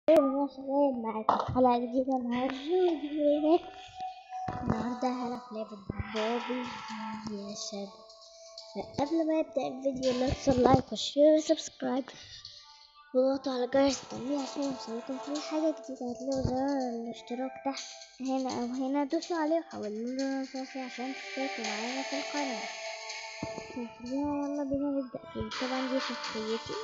يا شباب معاكم حلقة جديدة مع جودي النهاردة هلعب لعبة بابي يا شباب قبل ما يبدأ الفيديو لا تنسوا لايك وشير وسبسكرايب وضغطوا على جرس التنبيه عشان يوصلكم كل حاجة جديدة هتلاقوا زر الاشتراك تحت هنا أو هنا دوسوا عليه وحولوا له رصاصي عشان تشتركوا معانا في القناة خلينا يلا بينا نبدأ فيه طبعا دي شخصيتي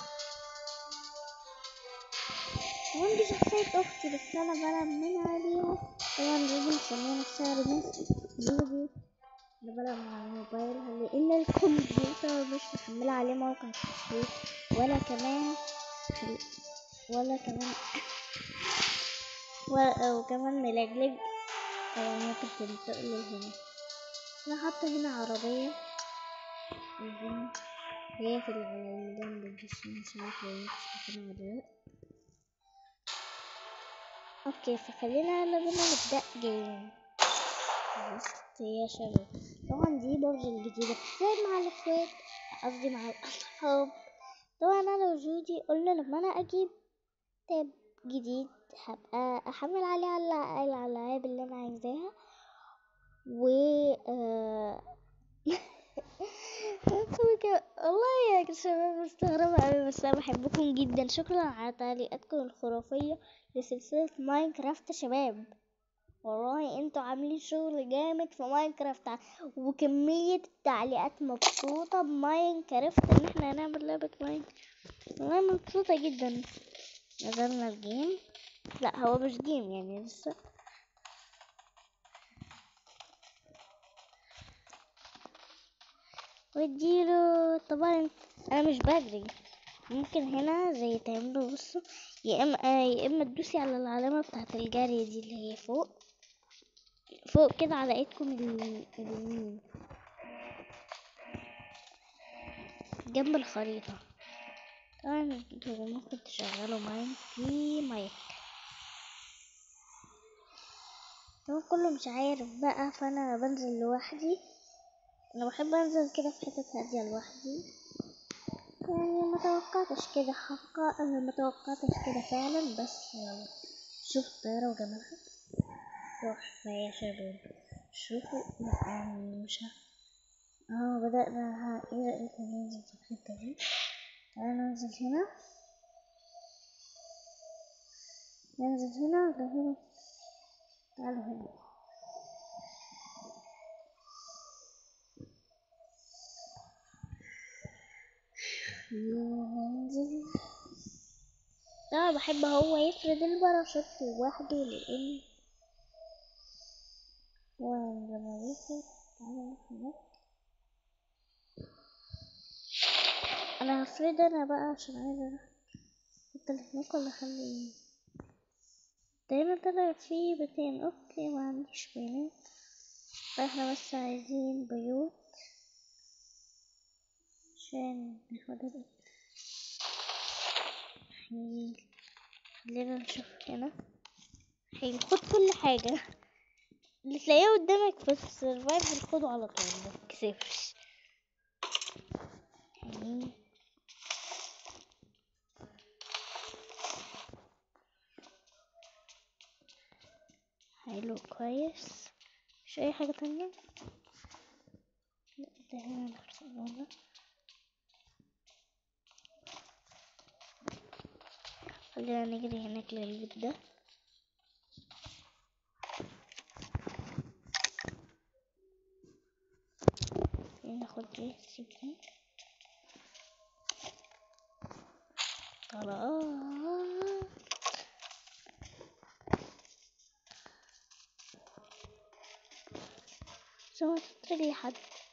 وعندي شخصية أختي بس أنا بلعب من عليها طبعا جودي مسمية نفسها رميس جودي أنا بلعب مع الموبايل لأن الكمبيوتر مش محملة عليه موقع التشغيل ولا كمان ولا كمان ولا وكمان ملجلج ممكن تنتقل هنا أنا حاطة هنا عربية هي في على الجنب دي مش عارفة لو انتوا شايفينها ولا لأ اوكي فخلينا يلا بينا نبدأ جيم بس يا شباب طبعا دي برج الجديدة زي مع الاخوات قصدي مع الاصحاب طبعا انا وجودي قلنا لما انا اجيب تاب جديد هبقى احمل عليه على الالعاب اللي انا عايزاها و آه والله يا شباب مستغربة أوي بس أنا بحبكم جدا شكرا على تعليقاتكم الخرافية لسلسلة ماينكرافت شباب والله انتوا عاملين شغل جامد في ماينكرافت وكمية التعليقات مبسوطة بماينكرافت ان احنا هنعمل لعبة ماينكرافت والله مبسوطة جدا نزلنا الجيم لا هو مش جيم يعني لسه واديله طبعا انا مش بجري ممكن هنا زي تعملوا بصوا يا اما يا اما تدوسي على العلامة بتاعت الجري دي اللي هي فوق فوق كده على ايدكم اليمين جنب الخريطة طبعا ممكن تشغلوا مايك في مايك طبعا كله مش عارف بقى فانا بنزل لوحدي انا بحب انزل كده في حتت هادية لوحدي يعني ما توقعتش كده حقا انا ما توقعتش كده فعلا بس شوف الطيارة وجمالها تحفة يا شباب شوفوا يعني مش اه بدأنا ايه رأيكم ننزل في الحتة دي تعالى ننزل هنا ننزل هنا ولا هنا تعالوا هنا ينزل اه بحب هو يفرد الباراشوت لوحده لان ولما بيفرد تعالى هناك انا هفرد انا بقى عشان عايزه اروح الحته اللي هناك ولا اخلي دايما طلع فيه بيتين اوكي ما عنديش بينات فاحنا بس عايزين بيوت عشان ناخد خلينا نشوف هنا هياخد كل حاجة اللي تلاقيه قدامك في السرفايفل خده على طول متكسفش حلو كويس مش اي حاجة تانية لا ده هنا نخلص خلينا نجري هناك للبيت ده ناخد دي سيبني خلاص سوى تطرق حد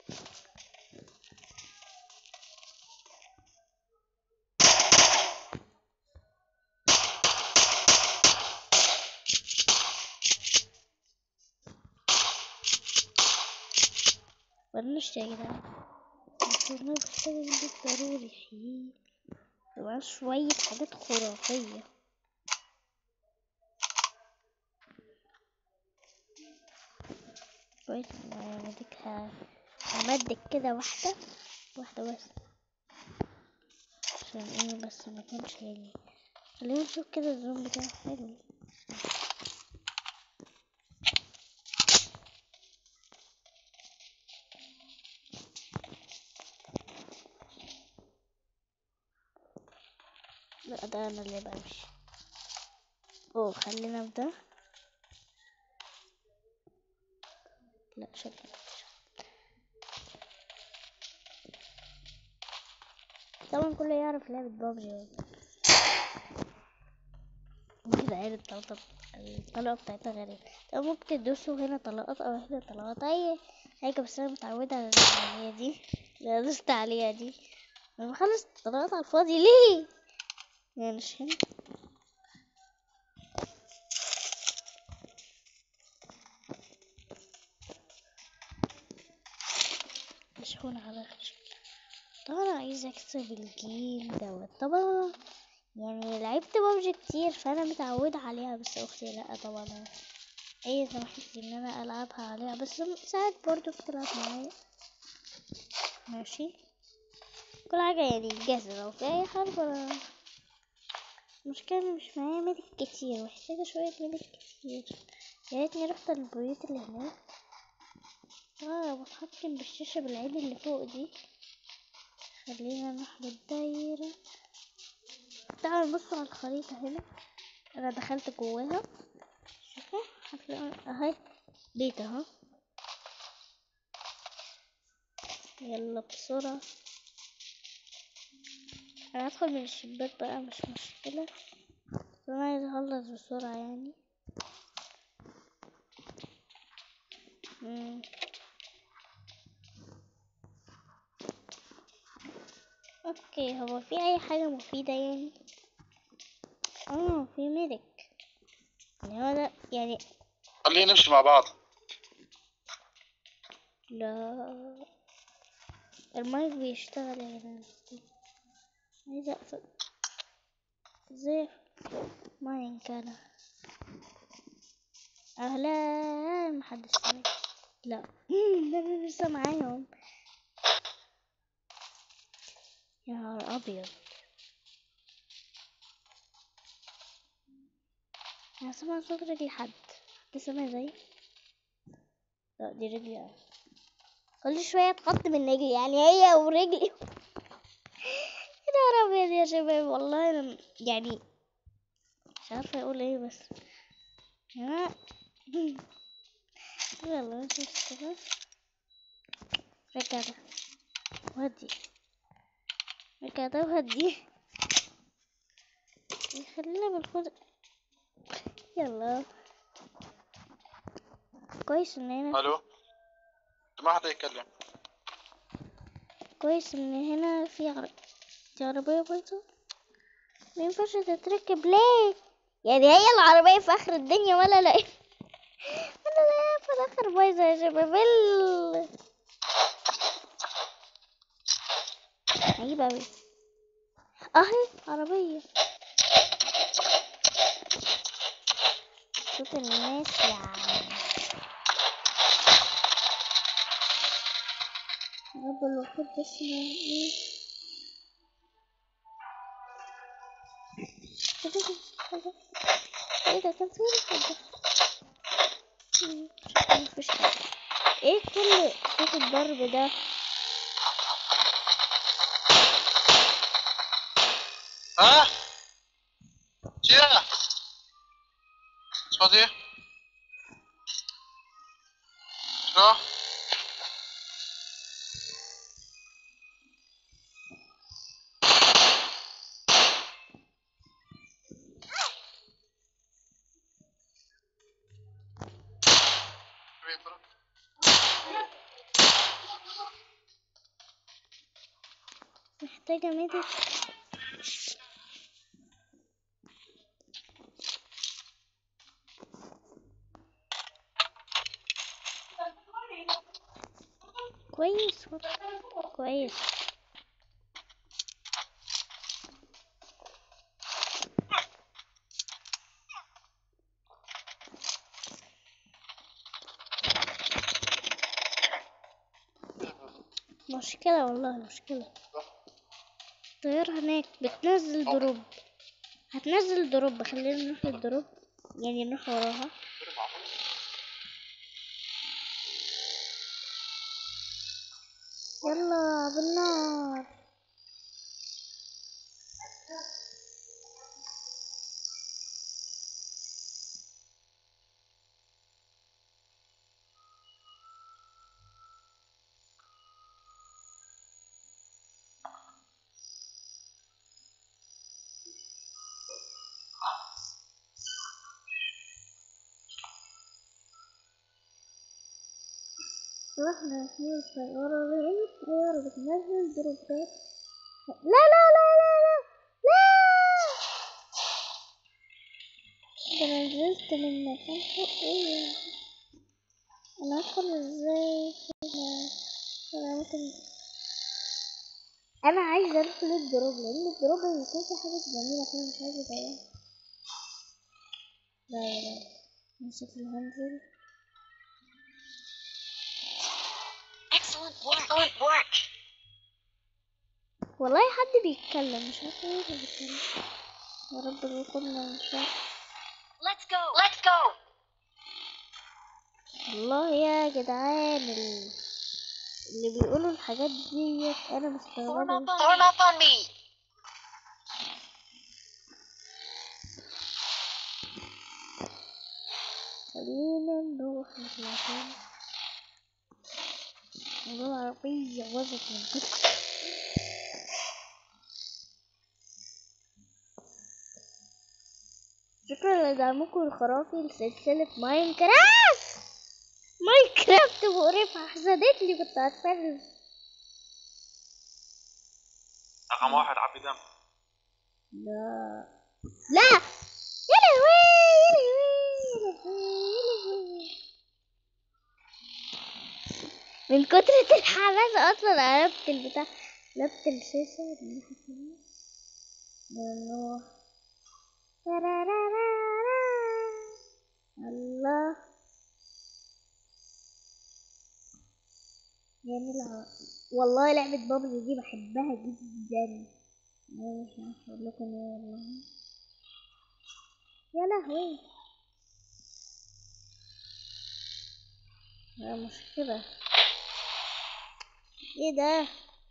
بلشت يا جدعان كنا محتاجة البيت ضروري حقيقي طبعا شوية حاجات خرافية كويس هديك همدك كده واحدة واحدة بس عشان ايه بس ما كانش يعني خلينا نشوف كده الزوم بتاعه حلو لا ده انا اللي بمشي اوه خلينا في ده لا شكله طبعا كله يعرف لعبة بابجي كده عيل الطلقة الطلقة بتاعتها غريبة طب ممكن تدوسوا هنا طلقات او هنا طلقات اي حاجة بس انا متعودة على اللي هي دي اللي أنا دوست عليها دي انا بخلص الطلقات على الفاضي ليه يعني مش هنا مش هون على شكل طبعا انا عايزة اكسب الجيم دوت طبعا يعني لعبت ببجي كتير فانا متعودة عليها بس اختي لا طبعا هي سمحت لي ان انا العبها عليها بس ساعات برضو بتلعب معايا ماشي كل حاجة يعني جاهزة لو في اي حرب ولا المشكلة إن مش معايا ميدك كتير محتاجة شوية ميدك كتير يا ريتني رحت البيوت اللي هناك اه بتحكم بالشاشة بالعين اللي فوق دي خلينا نروح للدايرة تعالوا نبص على الخريطة هنا انا دخلت جواها شوفوا هتلاقوا اهي بيت اهو يلا بسرعة انا هدخل من الشباك بقى مش مشكلة بس انا عايز اخلص بسرعة يعني مم. اوكي هو في اي حاجة مفيدة يعني اه في ميدك يعني هو ده يعني خلينا نمشي مع بعض لا المايك بيشتغل يا جدعان عايزة اقفل ازاي مايك انا اهلا محدش سامع لا ده انا لسه معاهم يا نهار ابيض انا سامع صوت رجل حد حد سامع زي لا دي رجلي انا كل شوية تحط من رجلي يعني هي ورجلي يا نهار ابيض يا شباب والله انا يعني مش عارفة اقول ايه بس يا يلا نشوف كده رجع ده وهدي رجع ده وهدي خلينا بالخد يلا كويس ان هنا الو ما حدا يتكلم كويس ان هنا في عر... دي عربية بايظة ما ينفعش تتركب ليه يعني هي العربية في اخر الدنيا ولا لا ولا لا في الاخر بايظة يا شباب ال... عجيب اوي اهي عربية صوت الناس يعني رب الوحيد اسمه ايه ايه ده ده- ايه ده كان فين حاجة مم، شكله مفيش حاجة ايه كل صوت الضرب ده ها جيا صوت ايه شو محتاجة ميدك كويس كويس مشكلة والله مشكلة الطيارة هناك بتنزل دروب هتنزل دروب خلينا نروح للدروب يعني نروح وراها يلا بالنار رحنا في الطيارة لأن الطيارة بتنزل دروبات لا لا لا لا لا لا ده أنا نزلت من مكان فوق ايه أنا أدخل ازاي كده أنا ممكن أنا عايزة أدخل الدروب لأن الدروب بيكون في حاجات جميلة فيها مش عايزة أضيعها لا لا لا أنا شكلي هنزل Excellent work. Excellent work. والله حد بيتكلم مش عارفة ايه اللي بيتكلم يا رب يكون مش Let's go. Let's go. والله يا جدعان ال- اللي بيقولوا الحاجات ديت انا Form مستغربة up on Form up on me. خلينا نروح للمكان والله العربية باظت من كتر شكرا لدعمكم الخرافي لسلسلة ماينكرافت ماينكرافت مقرفة حسدتني كنت هتفرج رقم واحد عبي دم لا لا يا لهوي يا لهوي يا لهوي يا لهوي من كترة الحماس اصلا قلبت البتاع قلبت الشاشة من ناحية اليمين. نروح ترارارارا. الله جميلة والله لعبة بابجي دي بحبها جدا أنا مش عارفة أقول لكم إيه والله يا لهوي لا مشكلة ايه ده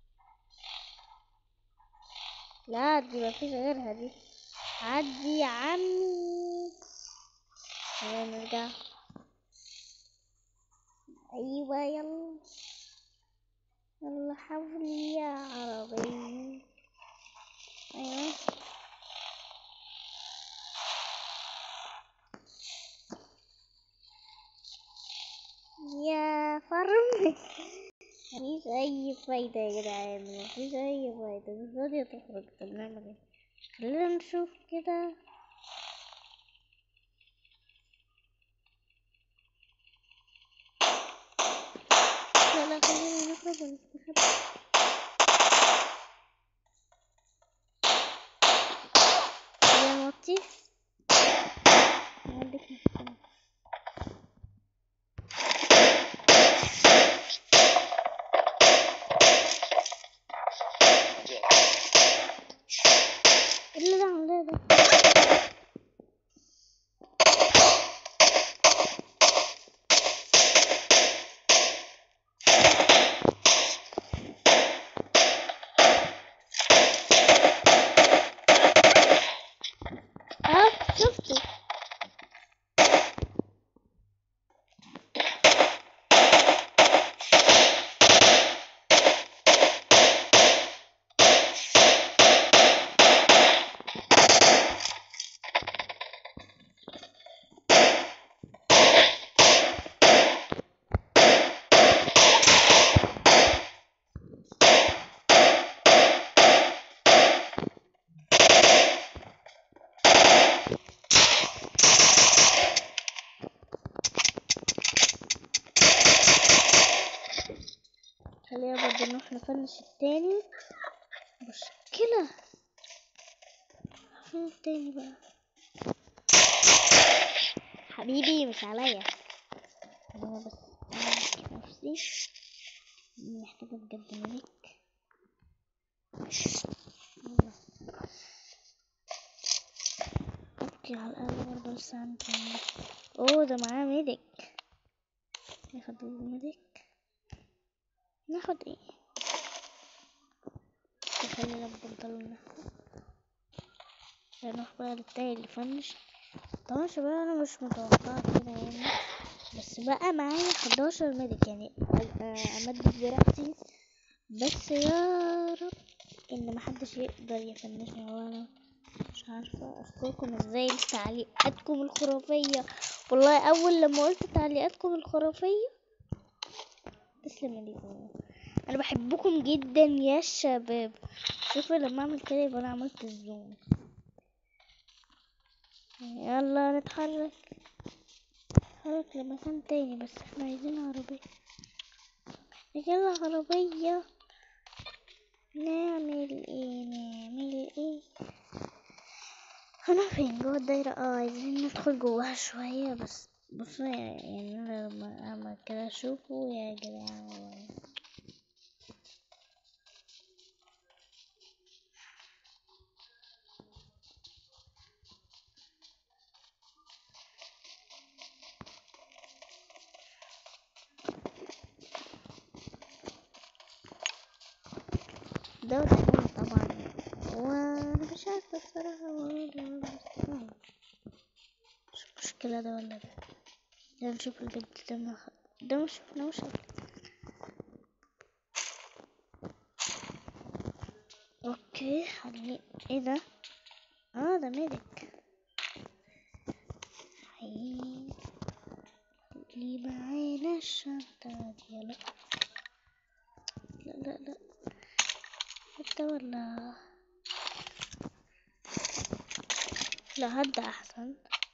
لا دي مفيش غيرها دي عدي يا عمي يلا نرجع ايوه يلا يلا حولي يا عربي ايوه يا فرم مفيش اي فايدة يا جدعان مفيش اي فايدة مش راضية تخرج طب نعمل ايه خلينا نشوف كده لا لا خلينا نخرج ونستخبى خلينا نوطي عندك مشكلة ايه اللي انا عاملاه ده اه شفته خلينا برضه نروح نفنش التاني مشكلة فين التاني بقى حبيبي مش عليا خلينا بس أمسك نفسي محتاجة بجد ملك يلا. اوكي على الاقل برضه لسه عندي اوه ده معاه ميديك ناخد الميديك ناخد ايه خلينا بنطلون نروح بقى للتاني اللي فنش طبعا يا شباب انا مش متوقعة كده يعني بس بقى معايا 11 ميديك يعني ابقى امدد براحتي بس يا رب ان محدش يقدر يفنشني وانا مش عارفة اشكركم ازاي تعليقاتكم الخرافية والله اول لما قلت تعليقاتكم الخرافية تسلم ايديكم انا بحبكم جدا يا شباب شوفوا لما اعمل كده يبقى انا عملت الزوم يلا نتحرك نتحرك لمكان تاني بس احنا عايزين عربية يلا عربية نعمل ايه نعمل ايه انا فين جوه الدايرة اه عايزين ندخل جواها شوية بس بصوا يعني انا لما اعمل كده شوفوا يا جدعان ده وتكون طبعا وانا مش عارفة الصراحة ولا مش مشكلة ده ولا ده ده نشوف البنت ده ما ده مش شفناهوش اوكي خلي ايه ده اه ده ميديك هي اللي معانا الشنطة دي يلا لا لا لا حتى ولا لا هدا احسن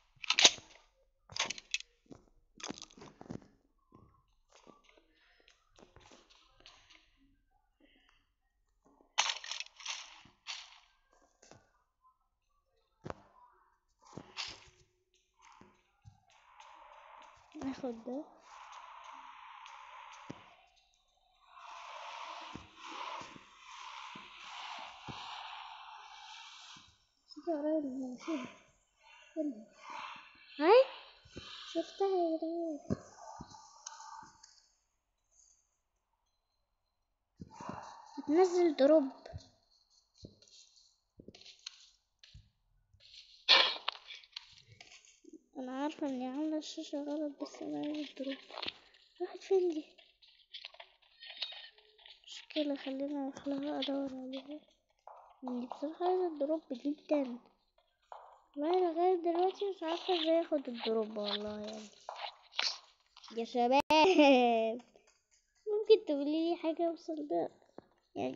ناخد ده قريب من المنشور هاي شفتها يا جدعان هتنزل دروب انا عارفه اني عامله الشاشه غلط بس انا عايزه دروب راحت فين دي مشكله خلينا اروح لها ادور عليها اني بصراحه عايزه الدروب جدا والله انا لغايه دلوقتي مش عارفه ازاي اخد الدروب والله يعني يا شباب ممكن تقولي لي حاجه اوصل ده يعني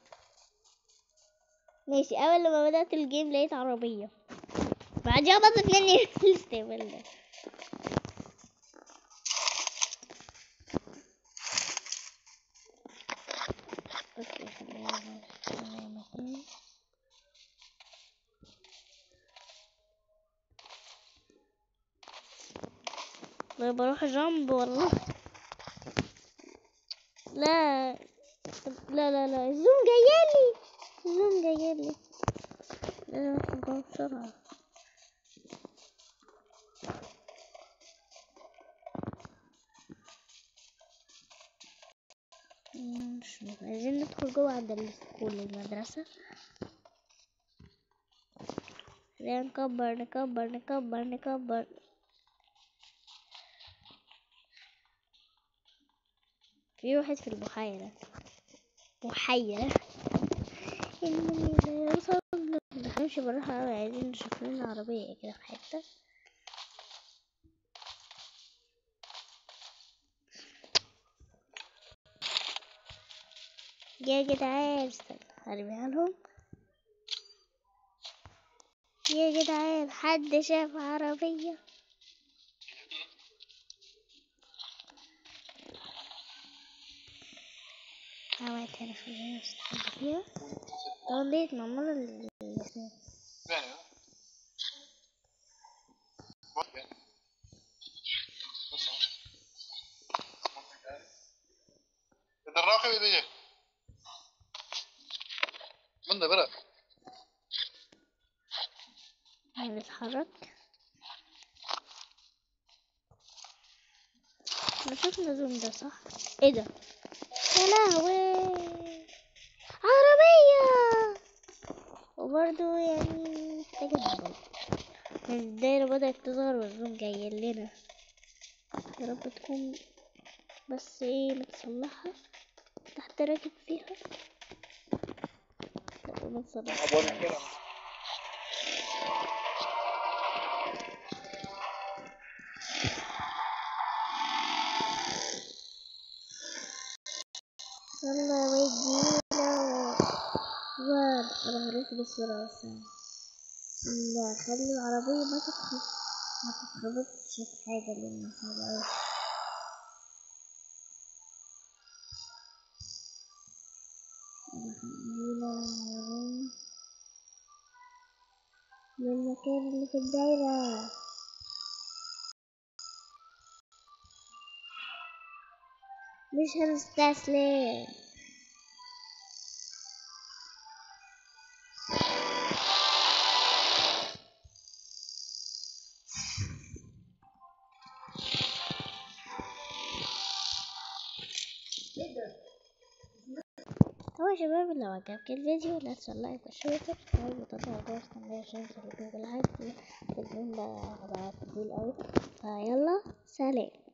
ماشي اول لما بدات الجيم لقيت عربيه بعدها باظت مني الاستقبال ده اوكي خلينا خلينا مكان والله بروح جنب والله لا لا لا لا الزوم جايالي الزوم جايالي لازم ادخل جوه بسرعة مش عايزين ندخل جوه عند السكول المدرسة خلينا نكبر نكبر نكبر نكبر في واحد في البحيرة بحيرة إنني لا يوصل نمشي براحة أوي عايزين نشوف لنا عربية كده في حتة يا جدعان استنى هرميها لهم يا جدعان حد شاف عربية عملت هنا في الناس فيها طبعا ديت معمولة لل ثانية واحدة بس الراقي إذا من ده برا هنتحرك احنا شفنا زوم ده صح ايه ده يا لهوي عربية وبرضو يعني محتاجة نضرب الدايرة بدأت تظهر والزوم جاي لنا يا رب تكون بس ايه متصلحة تحت راكب فيها لا ما تصلحش بقول لك كده يلا ودينا وان انا هروح بسرعة بس لا خلي العربية ما تتخبط ما تتخبطش في حاجة لأن صعبة أوي يلا خلينا نروح للمكان اللي في الدايرة مش هنستسلم هو يا شباب لو عجبك الفيديو لا تنسوا اللايك والشير وسبسكرايب وتضغطوا الجرس عشان يوصلكوا كل حاجة الفيديو ده هبقى طويل أوي فيلا سلام